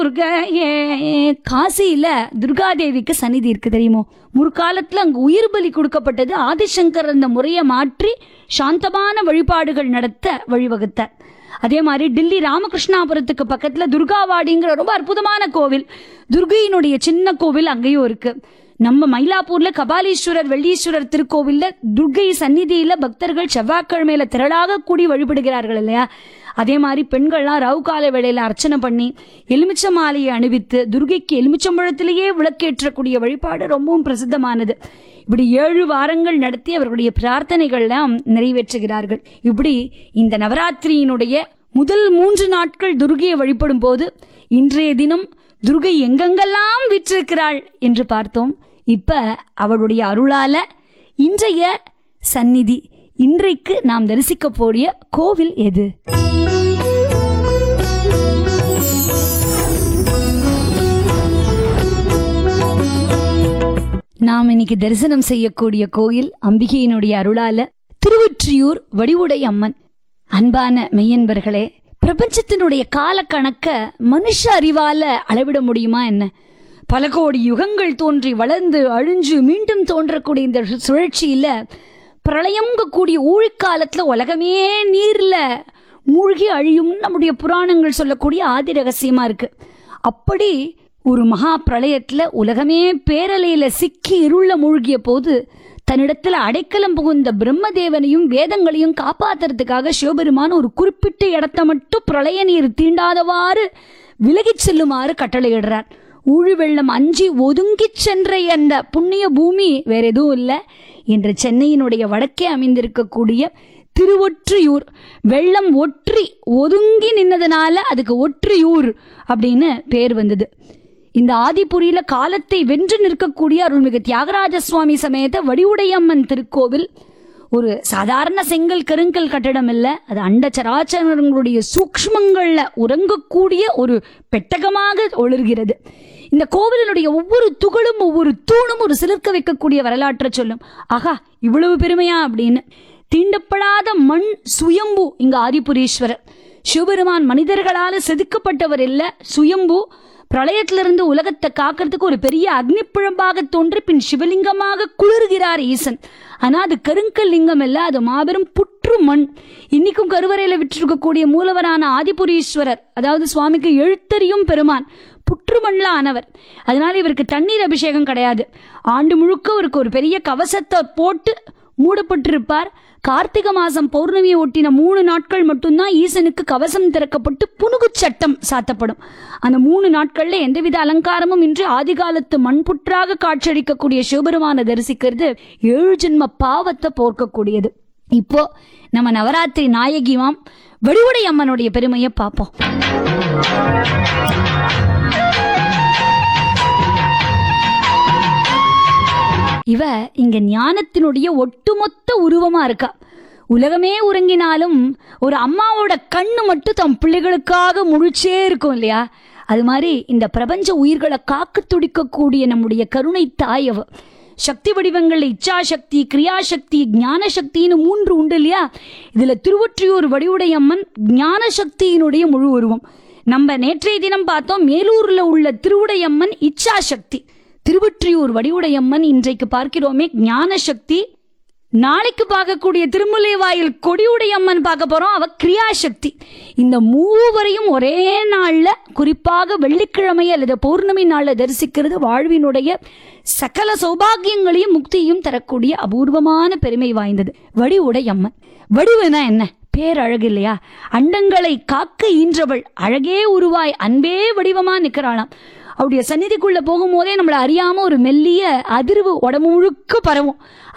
துர்கையே காசியில துர்காதேவிக்கு சந்நிதி இருக்கு தெரியுமோ முற்காலத்துல அங்க உயிர் பலி கொடுக்கப்பட்டது ஆதிசங்கர் அந்த முறையை மாற்றி சாந்தமான வழிபாடுகள் நடத்த வழிவகுத்தார் அதே மாதிரி டில்லி ராமகிருஷ்ணாபுரத்துக்கு பக்கத்துல துர்காவாடிங்கிற ரொம்ப அற்புதமான கோவில் துர்கையினுடைய சின்ன கோவில் அங்கேயும் இருக்கு நம்ம மயிலாப்பூர்ல கபாலீஸ்வரர் வெள்ளீஸ்வரர் திருக்கோவில்ல துர்கை சந்நிதியில பக்தர்கள் செவ்வாய்க்கிழமையில திரளாக கூடி வழிபடுகிறார்கள் இல்லையா அதே மாதிரி பெண்கள்லாம் ரவு கால வேளையில அர்ச்சனை பண்ணி எலுமிச்ச மாலையை அணிவித்து துர்கைக்கு எலுமிச்சம்பழத்திலேயே விளக்கேற்றக்கூடிய வழிபாடு ரொம்பவும் பிரசித்தமானது இப்படி ஏழு வாரங்கள் நடத்தி அவர்களுடைய பிரார்த்தனைகள்லாம் நிறைவேற்றுகிறார்கள் இப்படி இந்த நவராத்திரியினுடைய முதல் மூன்று நாட்கள் துர்கையை வழிபடும் போது இன்றைய தினம் துர்கை எங்கெங்கெல்லாம் விற்றிருக்கிறாள் என்று பார்த்தோம் இப்ப அவளுடைய அருளால இன்றைய சந்நிதி இன்றைக்கு நாம் தரிசிக்க போடிய கோவில் எது நாம் இன்னைக்கு தரிசனம் செய்யக்கூடிய கோயில் அம்பிகையினுடைய அருளால திருவொற்றியூர் வடிவுடை அம்மன் அன்பான மெய்யன்பர்களே பிரபஞ்சத்தினுடைய கால கணக்க மனுஷ அறிவால அளவிட முடியுமா என்ன பல கோடி யுகங்கள் தோன்றி வளர்ந்து அழிஞ்சு மீண்டும் தோன்றக்கூடிய இந்த சு- சுழற்சியில பிரளயங்க கூடிய ஊழிக்காலத்துல உலகமே நீர்ல மூழ்கி அழியும் நம்முடைய புராணங்கள் சொல்லக்கூடிய ஆதி ரகசியமா இருக்கு அப்படி ஒரு மகா பிரளயத்துல உலகமே பேரலையில சிக்கி இருள மூழ்கிய போது தன்னிடத்துல அடைக்கலம் புகுந்த பிரம்மதேவனையும் வேதங்களையும் காப்பாத்துறதுக்காக சிவபெருமான் ஒரு குறிப்பிட்ட இடத்த மட்டும் பிரளய நீர் தீண்டாதவாறு விலகிச் செல்லுமாறு கட்டளையிடுறார் ஊழி வெள்ளம் அஞ்சி ஒதுங்கிச் சென்ற அந்த புண்ணிய பூமி வேற எதுவும் இல்லை இன்று சென்னையினுடைய வடக்கே அமைந்திருக்கக்கூடிய திருவொற்றியூர் வெள்ளம் ஒற்றி ஒதுங்கி நின்னதுனால அதுக்கு ஒற்றியூர் அப்படின்னு பேர் வந்தது இந்த ஆதிபுரியில காலத்தை வென்று நிற்கக்கூடிய அருள்மிகு தியாகராஜ சுவாமி சமேத வடிவுடையம்மன் திருக்கோவில் ஒரு சாதாரண செங்கல் கருங்கல் கட்டடம் இல்ல அது அண்ட சராச்சரங்களுடைய சூக்ஷ்மங்கள்ல உறங்கக்கூடிய ஒரு பெட்டகமாக ஒளிர்கிறது இந்த கோவிலினுடைய ஒவ்வொரு துகளும் ஒவ்வொரு தூணும் ஒரு சிலிர்க்க வைக்கக்கூடிய வரலாற்றை சொல்லும் ஆகா இவ்வளவு பெருமையா அப்படின்னு தீண்டப்படாத மண் சுயம்பு இங்க ஆதிபுரீஸ்வரர் சிவபெருமான் மனிதர்களால செதுக்கப்பட்டவர் இல்ல சுயம்பு பிரளயத்திலிருந்து உலகத்தை காக்கிறதுக்கு ஒரு பெரிய அக்னிப்பிழம்பாக தோன்றி பின் சிவலிங்கமாக குளிர்கிறார் ஈசன் ஆனா அது கருங்கல் லிங்கம் இல்ல அது மாபெரும் புற்று மண் இன்னைக்கும் கருவறையில விற்றிருக்கக்கூடிய மூலவரான ஆதிபுரீஸ்வரர் அதாவது சுவாமிக்கு எழுத்தறியும் பெருமான் புற்று மண்ல ஆனவர் அதனால இவருக்கு தண்ணீர் அபிஷேகம் கிடையாது ஆண்டு முழுக்க அவருக்கு ஒரு பெரிய கவசத்தை போட்டு மூடப்பட்டிருப்பார் கார்த்திகை மாசம் பௌர்ணமியை ஒட்டின மூணு நாட்கள் மட்டும்தான் ஈசனுக்கு கவசம் திறக்கப்பட்டு புனுகுச் சட்டம் சாத்தப்படும் அந்த மூணு நாட்கள்ல எந்தவித அலங்காரமும் இன்றி ஆதிகாலத்து மண்புற்றாக காட்சியளிக்கக்கூடிய சிவபெருமானை தரிசிக்கிறது ஏழு ஜென்ம பாவத்தை போர்க்கக்கூடியது இப்போ நம்ம நவராத்திரி நாயகிமாம் வடிவுடை அம்மனுடைய பெருமையை பார்ப்போம் இவ இங்க ஞானத்தினுடைய ஒட்டுமொத்த உருவமா இருக்கா உலகமே உறங்கினாலும் ஒரு அம்மாவோட கண்ணு மட்டும் தம் பிள்ளைகளுக்காக முழிச்சே இருக்கும் இல்லையா அது மாதிரி இந்த பிரபஞ்ச உயிர்களை காக்க துடிக்கக்கூடிய நம்முடைய கருணை தாய் அவ சக்தி வடிவங்கள்ல இச்சாசக்தி கிரியாசக்தி ஞான சக்தின்னு மூன்று உண்டு இல்லையா இதுல திருவொற்றியூர் வடிவுடைய அம்மன் ஞான சக்தியினுடைய முழு உருவம் நம்ம நேற்றைய தினம் பார்த்தோம் மேலூர்ல உள்ள திருவுடையம்மன் இச்சாசக்தி திருவொற்றியூர் வடிவுடையம்மன் இன்றைக்கு பார்க்கிறோமே ஞான சக்தி நாளைக்கு பார்க்கக்கூடிய திருமுலை வாயில் கொடியுடையம்மன் பார்க்க போறோம் அவ கிரியாசக்தி இந்த மூவரையும் ஒரே நாள்ல குறிப்பாக வெள்ளிக்கிழமை அல்லது பௌர்ணமி நாள்ல தரிசிக்கிறது வாழ்வினுடைய சகல சௌபாகியங்களையும் முக்தியும் தரக்கூடிய அபூர்வமான பெருமை வாய்ந்தது வடிவுடையம்மன் வடிவுனா என்ன பேரழகு இல்லையா அண்டங்களை காக்க ஈன்றவள் அழகே உருவாய் அன்பே வடிவமா நிக்கிறாளாம் அவருடைய சந்நிதிக்குள்ள போகும்போதே நம்மளை அறியாம ஒரு மெல்லிய அதிர்வு உடம்பு முழுக்க பரவும்